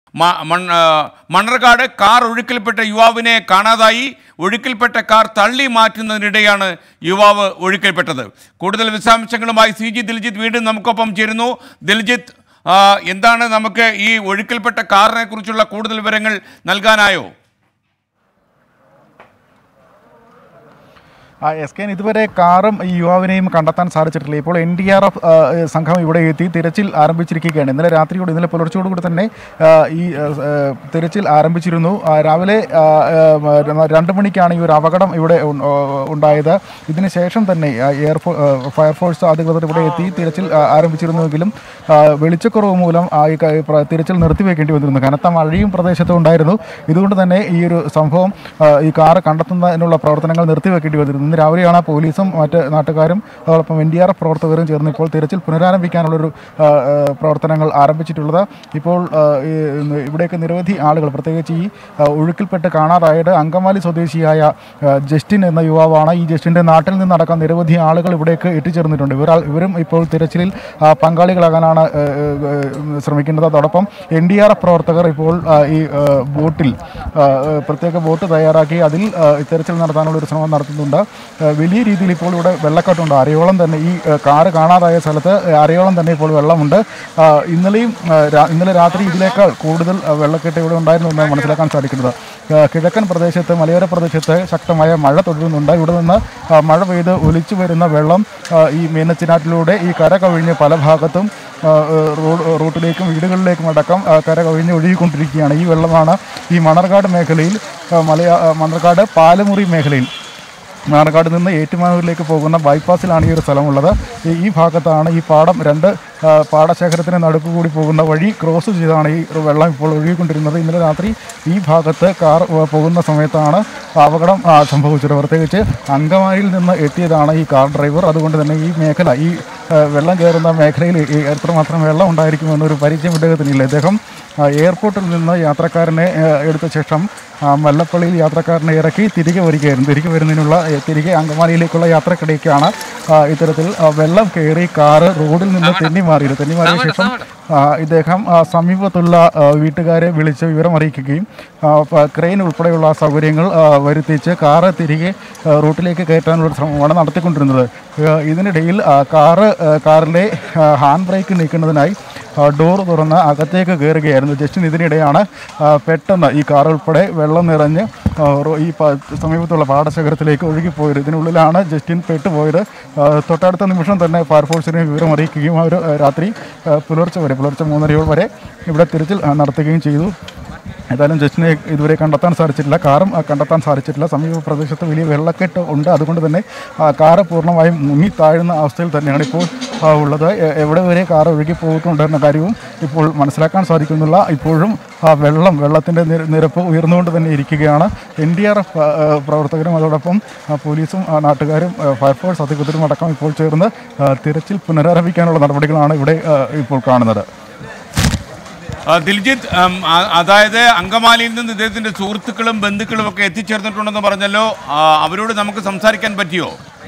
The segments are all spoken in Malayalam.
മ- മൺ- ആ, മണ്ണർക്കാട് കാർ ഒഴുക്കിൽപ്പെട്ട യുവാവിനെ കാണാതായി ഒഴുക്കിൽപ്പെട്ട കാർ തള്ളി മാറ്റുന്നതിനിടെയാണ് യുവാവ് ഒഴുക്കിൽപ്പെട്ടത് കൂടുതൽ വിശദാംശങ്ങളുമായി സി ജി ദിൽജിത്ത് വീണ്ടും നമുക്കൊപ്പം ചേരുന്നു ദിൽജിത്ത് ആ, എന്താണ് നമുക്ക് ഈ ഒഴുക്കിൽപ്പെട്ട കാറിനെ കുറിച്ചുള്ള കൂടുതൽ വിവരങ്ങൾ നൽകാനായോ ആ എസ് കെ ഇതുവരെ കാറും ഈ യുവാവിനെയും കണ്ടെത്താൻ സാധിച്ചിട്ടില്ല ഇപ്പോൾ എൻ ഡി ആർ എഫ് സംഘം ഇവിടെ എത്തി തിരച്ചിൽ ആരംഭിച്ചിരിക്കുകയാണ് ഇന്നലെ രാത്രിയോട് ഇന്നലെ പുലർച്ചയോടുകൂടി തന്നെ ആ, ഈ ആ, ആ, തിരച്ചിൽ ആരംഭിച്ചിരുന്നു ആ, രാവിലെ ആ, ആ, രണ്ട് മണിക്കാണ് ഈ ഒരു അപകടം ഇവിടെ ഉ- ആ, ഉണ്ടായത് ഇതിന് ശേഷം തന്നെ ആ, എയർഫോ ആ, ഫയർഫോഴ്സ് അധികൃതർ ഇവിടെ എത്തി തിരച്ചിൽ ആ, ആരംഭിച്ചിരുന്നുവെങ്കിലും ആ, വെളിച്ചക്കുറവ് മൂലം ആ ഈ ക- പ്ര- തിരച്ചിൽ നിർത്തിവെക്കേണ്ടി വന്നിരുന്നു കനത്ത മഴയും പ്രദേശത്തും ഉണ്ടായിരുന്നു ഇതുകൊണ്ട് തന്നെ ഈ ഒരു സംഭവം ആ, ഈ കാറ് കണ്ടെത്തുന്നതിനുള്ള പ്രവർത്തനങ്ങൾ നിർത്തിവെക്കേണ്ടി വന്നിരുന്നു ഇന്ന് രാവിലെയാണ് പോലീസും മറ്റ് നാട്ടുകാരും അതോടൊപ്പം എൻ ഡി ആർ എഫ് പ്രവർത്തകരും ചേർന്ന് ഇപ്പോൾ തിരച്ചിൽ പുനരാരംഭിക്കാനുള്ളൊരു ആ, ആ, പ്രവർത്തനങ്ങൾ ആരംഭിച്ചിട്ടുള്ളത് ഇപ്പോൾ ആ, ഈ, ഇന്ന് ഇവിടേക്ക് നിരവധി ആളുകൾ പ്രത്യേകിച്ച് ഈ ആ, ഒഴുക്കിൽപ്പെട്ട് കാണാതായത് അങ്കമാലി സ്വദേശിയായ ആ, ജസ്റ്റിൻ എന്ന യുവാവാണ് ഈ ജസ്റ്റിൻ്റെ നാട്ടിൽ നിന്നടക്കം നിരവധി ആളുകൾ ഇവിടേക്ക് എത്തിച്ചേർന്നിട്ടുണ്ട് ഇവർ ഇവരും ഇപ്പോൾ തിരച്ചിലിൽ ആ, പങ്കാളികളാകാനാണ് ആ, ആ, ശ്രമിക്കുന്നത് അതോടൊപ്പം എൻ ഡി ആർ എഫ് പ്രവർത്തകർ ഇപ്പോൾ ആ, ഈ ആ, ബോട്ടിൽ ആ, ആ, പ്രത്യേക ബോട്ട് തയ്യാറാക്കി അതിൽ ആ, തിരച്ചിൽ നടത്താനുള്ള ഒരു ശ്രമം നടത്തുന്നുണ്ട് ആ, വലിയ രീതിയിൽ ഇപ്പോൾ ഇവിടെ വെള്ളക്കെട്ടുണ്ട് അരയോളം തന്നെ ഈ ആ, കാറ് കാണാതായ സ്ഥലത്ത് അരയോളം തന്നെ ഇപ്പോൾ വെള്ളമുണ്ട് ആ, ഇന്നലെയും ആ, രാ- ഇന്നലെ രാത്രി ഇതിനേക്കാൾ കൂടുതൽ ആ, വെള്ളക്കെട്ട് ഇവിടെ ഉണ്ടായിരുന്നു എന്നാണ് മനസ്സിലാക്കാൻ സാധിക്കുന്നത് ആ, കിഴക്കൻ പ്രദേശത്ത് മലയോര പ്രദേശത്ത് ശക്തമായ മഴ തുടരുന്നുണ്ട് ഇവിടെ നിന്ന് ആ, മഴ പെയ്ത് ഒലിച്ചു വരുന്ന വെള്ളം ആ, ഈ മീനച്ചിനാറ്റിലൂടെ ഈ കര കവിഞ്ഞ് പല ഭാഗത്തും ആ, റോഡ് റൂട്ടിലേക്കും വീടുകളിലേക്കും അടക്കം ആ, കര കവിഞ്ഞ് ഒഴുകിക്കൊണ്ടിരിക്കുകയാണ് ഈ വെള്ളമാണ് ഈ മണർകാട് മേഖലയിൽ ആ, മലയാ ആ, മണർകാട് പാലമുറി മേഖലയിൽ മണർകാട് നിന്ന് ഏറ്റുമാനൂരിലേക്ക് പോകുന്ന ബൈപ്പാസിലാണ് ഈ ഒരു സ്ഥലമുള്ളത് ഈ- ഈ ഭാഗത്താണ് ഈ പാടം രണ്ട് ആ, പാടശേഖരത്തിന് നടുക്ക് കൂടി പോകുന്ന വഴി ക്രോസ് ചെയ്താണ് ഈ വെള്ളം ഇപ്പോൾ ഒഴുകിക്കൊണ്ടിരുന്നത് ഇന്നലെ രാത്രി ഈ ഭാഗത്ത് കാർ ആ, പോകുന്ന സമയത്താണ് അപകടം ആ, സംഭവിച്ചത് പ്രത്യേകിച്ച് അങ്കമാലിയിൽ നിന്ന് എത്തിയതാണ് ഈ കാർ ഡ്രൈവർ അതുകൊണ്ട് തന്നെ ഈ മേഖല ഈ ആ, വെള്ളം കയറുന്ന മേഖലയിൽ ഈ എത്രമാത്രം വെള്ളം ഉണ്ടായിരിക്കുമെന്നൊരു പരിചയം ഇദ്ദേഹത്തിനില്ല ഇദ്ദേഹം ആ, എയർപോർട്ടിൽ നിന്ന് യാത്രക്കാരനെ ആ, എടുത്ത ശേഷം ആ, മല്ലപ്പള്ളിയിൽ യാത്രക്കാരനെ ഇറക്കി തിരികെ വരികയായിരുന്നു തിരികെ വരുന്നതിനുള്ള ഏ, തിരികെ അങ്കമാലിയിലേക്കുള്ള യാത്രക്കിടയ്ക്കാണ് ആ, ഇത്തരത്തിൽ ആ, വെള്ളം കയറി കാറ് റോഡിൽ നിന്ന് തെന്നി മാറിയത് തെന്നി മാറിയ ശേഷം ആ, ഇദ്ദേഹം ആ, സമീപത്തുള്ള ആ, വീട്ടുകാരെ വിളിച്ച് വിവരം അറിയിക്കുകയും ആ, പ- ക്രെയിൻ ഉൾപ്പെടെയുള്ള സൗകര്യങ്ങൾ ആ, വരുത്തിച്ച് കാറ് തിരികെ ആ, റൂട്ടിലേക്ക് കയറ്റാനുള്ള ശ്രമമാണ് നടത്തിക്കൊണ്ടിരുന്നത് ആ, ഇതിനിടയിൽ ആ, കാറ് ആ, കാറിലെ ആ, ഹാൻഡ് ബ്രേക്ക് നീക്കുന്നതിനായി ആ, ഡോർ തുറന്ന് അകത്തേക്ക് കയറുകയായിരുന്നു ജസ്റ്റിൻ ഇതിനിടെയാണ് ആ, പെട്ടെന്ന് ഈ കാർ ഉൾപ്പെടെ വെള്ളം നിറഞ്ഞ് ആ, റോ- ഈ പ- സമീപത്തുള്ള പാടശേഖരത്തിലേക്ക് ഒഴുകിപ്പോയത് ഇതിനുള്ളിലാണ് ജസ്റ്റിൻ പെട്ടുപോയത് ആ, തൊട്ടടുത്ത നിമിഷം തന്നെ ഫയർഫോഴ്സിനെ വിവരം അറിയിക്കുകയും അവർ ആ, രാത്രി ആ, പുലർച്ചെ വരെ പുലർച്ചെ മൂന്നരയോൾ വരെ ഇവിടെ തിരച്ചിൽ ആ, നടത്തുകയും ചെയ്തു ഏതായാലും ജസ്റ്റിനെ ഇതുവരെ കണ്ടെത്താൻ സാധിച്ചിട്ടില്ല കാറും ആ, കണ്ടെത്താൻ സാധിച്ചിട്ടില്ല സമീപ പ്രദേശത്ത് വലിയ വെള്ളക്കെട്ട് ഉണ്ട് അതുകൊണ്ട് തന്നെ ആ, കാറ് പൂർണ്ണമായും മുങ്ങി താഴുന്ന അവസ്ഥയിൽ തന്നെയാണ് ഇപ്പോൾ ആ, ഉള്ളത് എ- എവിടെ വരെ കാർ ഒഴുകി പോയിട്ടുണ്ടെന്ന കാര്യവും ഇപ്പോൾ മനസ്സിലാക്കാൻ സാധിക്കുന്നില്ല ഇപ്പോഴും ആ വെള്ളം വെള്ളത്തിൻ്റെ നിരപ്പ് ഉയർന്നുകൊണ്ട് തന്നെ ഇരിക്കുകയാണ് എൻ ഡി ആർ എഫ് പ്രവർത്തകരും അതോടൊപ്പം ആ, പോലീസും ആ, നാട്ടുകാരും ആ, ഫയർഫോഴ്സ് അധികൃതരും അടക്കം ഇപ്പോൾ ചേർന്ന് ആ, തിരച്ചിൽ പുനരാരംഭിക്കാനുള്ള നടപടികളാണ് ഇവിടെ ആ, ഇപ്പോൾ കാണുന്നത് ആ, ദിൽജിത്ത് ഉം, ആ- അതായത് അങ്കമാലിയിൽ നിന്ന് ഇദ്ദേഹത്തിന്റെ സുഹൃത്തുക്കളും ബന്ധുക്കളും ഒക്കെ എത്തിച്ചേർന്നിട്ടുണ്ടെന്ന് പറഞ്ഞല്ലോ ആ, അവരോട് നമുക്ക് സംസാരിക്കാൻ പറ്റിയോ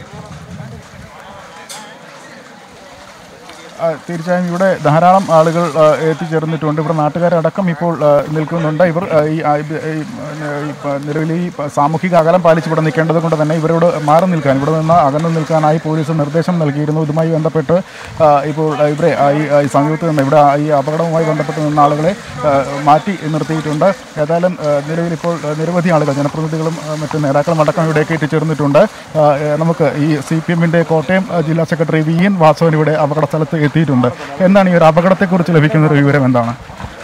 ആ, തീർച്ചയായും ഇവിടെ ധാരാളം ആളുകൾ ആ, എത്തിച്ചേർന്നിട്ടുണ്ട് ഇവിടെ നാട്ടുകാരടക്കം ഇപ്പോൾ ആ, നിൽക്കുന്നുണ്ട് ഇവർ ആ, ഈ ആ, ഇത്, ഈ, ആ, ഈ, പ- നിലവിൽ ഈ പ- സാമൂഹിക അകലം പാലിച്ച് ഇവിടെ നിൽക്കേണ്ടത് കൊണ്ട് തന്നെ ഇവരോട് മാറി നിൽക്കാൻ ഇവിടെ നിന്ന് അകന്നു നിൽക്കാനായി പോലീസ് നിർദ്ദേശം നൽകിയിരുന്നു ഇതുമായി ബന്ധപ്പെട്ട് ആ, ഇപ്പോൾ ആ, ഇവരെ ആ, ഈ ആ, ഈ സമീപത്ത് നിന്ന് ഇവിടെ ആ, ഈ അപകടവുമായി ബന്ധപ്പെട്ട് നിന്ന ആളുകളെ ആ, മാറ്റി നിർത്തിയിട്ടുണ്ട് ഏതായാലും ആ, നിലവിൽ ഇപ്പോൾ ആ, നിരവധി ആളുകൾ ജനപ്രതിനിധികളും ആ, മറ്റ് നേതാക്കളും അടക്കം ഇവിടേക്ക് എത്തിച്ചേർന്നിട്ടുണ്ട് ആ, ഏ, നമുക്ക് ഈ സി പി എമ്മിൻ്റെ കോട്ടയം ആ, ജില്ലാ സെക്രട്ടറി വി എൻ വാസവൻ ഇവിടെ അപകട സ്ഥലത്ത് എത്തിയിട്ടുണ്ട് എന്താണ് ഈ ഒരു അപകടത്തെക്കുറിച്ച് ലഭിക്കുന്ന ഒരു വിവരം എന്താണ്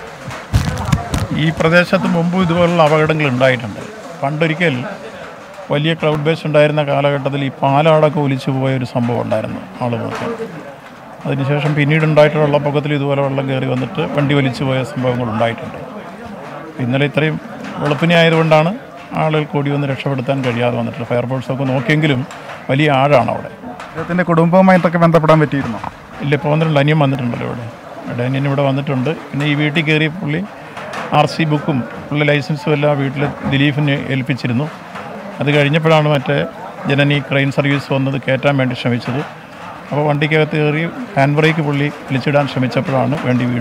ഈ പ്രദേശത്ത് മുമ്പ് ഇതുപോലുള്ള അപകടങ്ങൾ ഉണ്ടായിട്ടുണ്ട് പണ്ടൊരിക്കൽ വലിയ ക്ലൗഡ് ബേസ് ഉണ്ടായിരുന്ന കാലഘട്ടത്തിൽ ഈ പാലാടൊക്കെ ഒലിച്ചു പോയ ഒരു സംഭവം ഉണ്ടായിരുന്നു ആളുകൾക്ക് അതിനുശേഷം പിന്നീട് ഉണ്ടായിട്ടുള്ള വെള്ളപ്പൊക്കത്തിൽ ഇതുപോലെ വെള്ളം കയറി വന്നിട്ട് വണ്ടി വലിച്ചു പോയ സംഭവങ്ങൾ ഉണ്ടായിട്ടുണ്ട് ഇന്നലെ ഇത്രയും വെളുപ്പിനെ ആയതുകൊണ്ടാണ് ആളുകൾക്ക് ഓടി വന്ന് രക്ഷപ്പെടുത്താൻ കഴിയാതെ വന്നിട്ടുള്ളത് ഫയർഫോഴ്സൊക്കെ നോക്കിയെങ്കിലും വലിയ ആഴാണ് അവിടെ അദ്ദേഹത്തിൻ്റെ കുടുംബവുമായിട്ടൊക്കെ ബന്ധപ്പെടാൻ പറ്റിയിരുന്നോ ഇല്ല ഇപ്പോൾ വന്നിട്ടുണ്ട് അനിയൻ വന്നിട്ടുണ്ടല്ലോ ഇവിടെ ഇവിടെ അനിയൻ ഇവിടെ വന്നിട്ടുണ്ട് പിന്നെ ഈ വീട്ടിൽ കയറി പുള്ളി ആർ സി ബുക്കും പുള്ളി ലൈസൻസും എല്ലാം വീട്ടിൽ ദിലീപിന് ഏൽപ്പിച്ചിരുന്നു അത് കഴിഞ്ഞപ്പോഴാണ് മറ്റേ ജനനി ക്രെയിൻ സർവീസ് വന്നത് കയറ്റാൻ വേണ്ടി ശ്രമിച്ചത് അപ്പോൾ വണ്ടിക്കകത്ത് കയറി ഹാൻഡ് ബ്രേക്ക് പുള്ളി വലിച്ചിടാൻ ശ്രമിച്ചപ്പോഴാണ് വേണ്ടി വീണ്ടും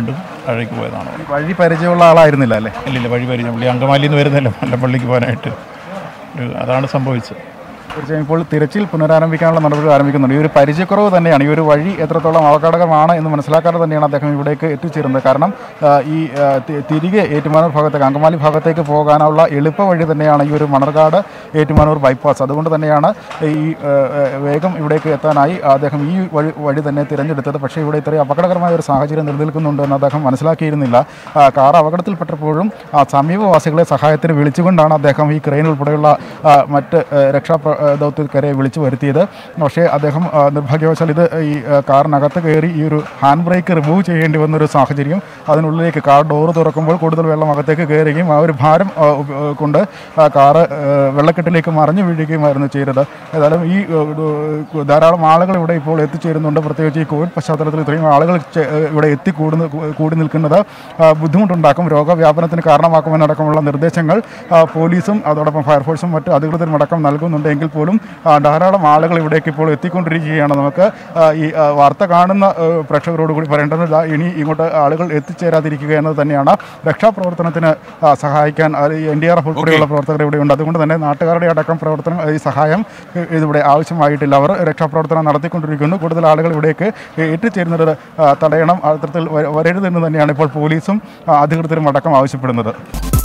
താഴേക്ക് പോയതാണ് ഈ വഴി പരിചയമുള്ള ആളായിരുന്നില്ല അല്ലേ ഇല്ലില്ല വഴി പരിചയം പുള്ളി അങ്കമാലിയിൽ നിന്ന് വരുന്നില്ല മല്ലപ്പള്ളിക്ക് പോകാനായിട്ട് ഒരു അതാണ് സംഭവിച്ചത് തീർച്ചയായും ഇപ്പോൾ തിരച്ചിൽ പുനരാരംഭിക്കാനുള്ള നടപടികൾ ആരംഭിക്കുന്നുണ്ട് ഈ ഒരു പരിചയക്കുറവ് തന്നെയാണ് ഈ ഒരു വഴി എത്രത്തോളം അപകടകരമാണ് എന്ന് മനസ്സിലാക്കാതെ തന്നെയാണ് അദ്ദേഹം ഇവിടേക്ക് എത്തിച്ചേരുന്നത് കാരണം ആ, ഈ ആ, തി- തിരികെ ഏറ്റുമാനൂർ ഭാഗത്തേക്ക് അങ്കമാലി ഭാഗത്തേക്ക് പോകാനുള്ള എളുപ്പ വഴി തന്നെയാണ് ഈ ഒരു മണർകാട് ഏറ്റുമാനൂർ ബൈപ്പാസ് അതുകൊണ്ട് തന്നെയാണ് ഈ ആ, ആ, വേഗം ഇവിടേക്ക് എത്താനായി അദ്ദേഹം ഈ വഴി വഴി തന്നെ തിരഞ്ഞെടുത്തത് പക്ഷേ ഇവിടെ ഇത്രയും അപകടകരമായ ഒരു സാഹചര്യം നിലനിൽക്കുന്നുണ്ട് എന്ന് അദ്ദേഹം മനസ്സിലാക്കിയിരുന്നില്ല ആ, കാർ അപകടത്തിൽപ്പെട്ടപ്പോഴും ആ, സമീപവാസികളെ സഹായത്തിന് വിളിച്ചുകൊണ്ടാണ് അദ്ദേഹം ഈ ക്രെയിൻ ഉൾപ്പെടെയുള്ള ആ, മറ്റ് ആ, രക്ഷാ പ്ര- ആ, ദൗത്യക്കാരെ വിളിച്ചു വരുത്തിയത് പക്ഷേ അദ്ദേഹം ആ, നിർഭാഗ്യവശാൽ ഇത് ഈ ആ, കാറിനകത്ത് കയറി ഈ ഒരു ഹാൻഡ് ബ്രേക്ക് റിമൂവ് ചെയ്യേണ്ടി വന്നൊരു സാഹചര്യം അതിനുള്ളിലേക്ക് കാർ ഡോറ് തുറക്കുമ്പോൾ കൂടുതൽ വെള്ളം അകത്തേക്ക് കയറുകയും ആ ഒരു ഭാരം ആ, ഉപ- ആ, കൊണ്ട് ആ കാറ് ആ, വെള്ളക്കെട്ടിലേക്ക് മറിഞ്ഞു വീഴുകയുമായിരുന്നു ചെയ്തത് ഏതായാലും ഈ ആ, ഒരു, ധാരാളം ആളുകൾ ഇവിടെ ഇപ്പോൾ എത്തിച്ചേരുന്നുണ്ട് പ്രത്യേകിച്ച് ഈ കോവിഡ് പശ്ചാത്തലത്തിൽ ഇത്രയും ആളുകൾ ചെ- ഇവിടെ എത്തിക്കൂടുന്ന കൂടി നിൽക്കുന്നത് ആ, ബുദ്ധിമുട്ടുണ്ടാക്കും രോഗവ്യാപനത്തിന് കാരണമാക്കുമെന്നടക്കമുള്ള നിർദ്ദേശങ്ങൾ ആ, പോലീസും അതോടൊപ്പം ഫയർഫോഴ്സും മറ്റ് അധികൃതരും അടക്കം നൽകുന്നുണ്ട് എങ്കിൽ പോലും ആ, ധാരാളം ആളുകൾ ഇവിടേക്ക് ഇപ്പോൾ എത്തിക്കൊണ്ടിരിക്കുകയാണ് നമുക്ക് ആ, ഈ ആ, വാർത്ത കാണുന്ന ആ, പ്രേക്ഷകരോട് കൂടി പറയേണ്ടത് ദാ ഇനി ഇങ്ങോട്ട് ആളുകൾ എത്തിച്ചേരാതിരിക്കുക എന്നത് തന്നെയാണ് രക്ഷാപ്രവർത്തനത്തിന് ആ, സഹായിക്കാൻ എൻ ഡി ആർ എഫ് ഉൾപ്പെടെയുള്ള പ്രവർത്തകർ ഇവിടെയുണ്ട് അതുകൊണ്ട് തന്നെ നാട്ടുകാരുടെ അടക്കം പ്രവർത്തനം ഈ സഹായം ഇ- ഇതിവിടെ ആവശ്യമായിട്ടില്ല അവർ രക്ഷാപ്രവർത്തനം നടത്തിക്കൊണ്ടിരിക്കുന്നു കൂടുതൽ ആളുകൾ ഇവിടേക്ക് എത്തിച്ചേരുന്നത് ആ, തടയണം അത്തരത്തിൽ വ- വരരുതെന്ന് തന്നെയാണ് ഇപ്പോൾ പോലീസും ആ, അധികൃതരും അടക്കം ആവശ്യപ്പെടുന്നത്